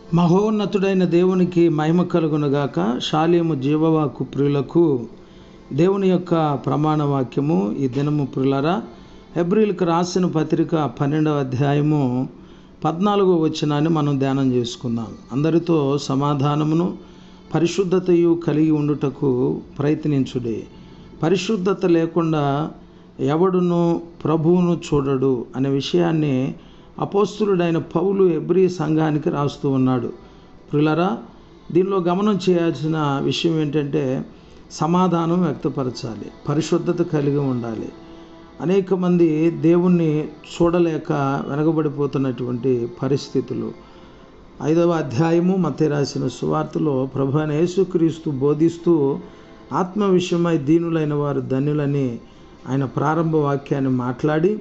మహోన్నతుడైన దేవునికి మహిమ కలుగునుగాక శాలేము జీవవాకు ప్రియులకు దేవుని యొక్క ప్రమాణ వాక్యము ఈ దినము ప్రియులరా ఎబ్రిల్కి రాసిన పత్రిక పన్నెండవ అధ్యాయము పద్నాలుగో వచనాన్ని మనం ధ్యానం చేసుకుందాం అందరితో సమాధానమును పరిశుద్ధతయు కలిగి ఉండుటకు ప్రయత్నించుడి పరిశుద్ధత లేకుండా ఎవడును ప్రభువును చూడడు అనే విషయాన్ని అపోస్తులుడైన పౌలు ఎబ్రి సంఘానికి రాస్తూ ఉన్నాడు ప్రిలరా దీనిలో గమనం చేయాల్సిన విషయం ఏంటంటే సమాధానం వ్యక్తపరచాలి పరిశుద్ధత కలిగి ఉండాలి అనేక మంది దేవుణ్ణి చూడలేక వెనకబడిపోతున్నటువంటి పరిస్థితులు ఐదవ అధ్యాయము మధ్య రాసిన సువార్తలో ప్రభు అయిన యేసుక్రీస్తు బోధిస్తూ ఆత్మ విషయమై దీనులైన వారు ధన్యులని ఆయన ప్రారంభ వాక్యాన్ని మాట్లాడి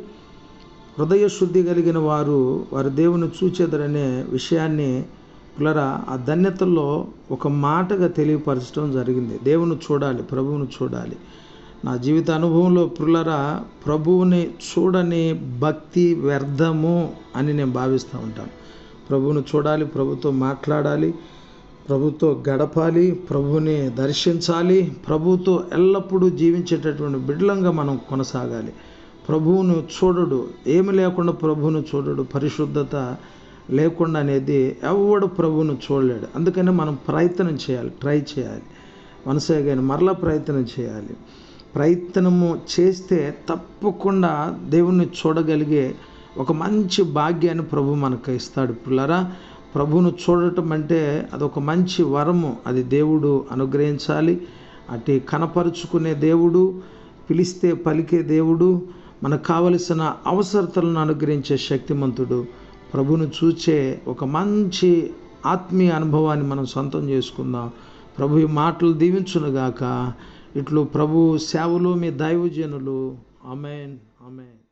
హృదయ శుద్ధి కలిగిన వారు వారి దేవుని చూచేదరనే విషయాన్ని పులరా ఆ ధన్యతల్లో ఒక మాటగా తెలియపరచడం జరిగింది దేవుని చూడాలి ప్రభువును చూడాలి నా జీవిత అనుభవంలో పులరా ప్రభువుని చూడని భక్తి వ్యర్థము అని నేను భావిస్తూ ఉంటాను ప్రభువును చూడాలి ప్రభుతో మాట్లాడాలి ప్రభుతో గడపాలి ప్రభుని దర్శించాలి ప్రభుతో ఎల్లప్పుడూ జీవించేటటువంటి బిడ్డలంగా మనం కొనసాగాలి ప్రభువును చూడడు ఏమి లేకుండా ప్రభువును చూడడు పరిశుద్ధత లేకుండా అనేది ఎవడు ప్రభువును చూడలేడు అందుకని మనం ప్రయత్నం చేయాలి ట్రై చేయాలి మనసేగాని మరలా ప్రయత్నం చేయాలి ప్రయత్నము చేస్తే తప్పకుండా దేవుణ్ణి చూడగలిగే ఒక మంచి భాగ్యాన్ని ప్రభు మనకు ఇస్తాడు పిల్లరా ప్రభువును చూడటం అంటే అదొక మంచి వరము అది దేవుడు అనుగ్రహించాలి అటు కనపరుచుకునే దేవుడు పిలిస్తే పలికే దేవుడు మనకు కావలసిన అవసరతలను అనుగ్రహించే శక్తిమంతుడు ప్రభును చూచే ఒక మంచి ఆత్మీయ అనుభవాన్ని మనం సొంతం చేసుకుందాం ప్రభు ఈ మాటలు దీవించునుగాక ఇట్లు ప్రభు సేవలు మీ దైవజనులు అమెన్ అమెన్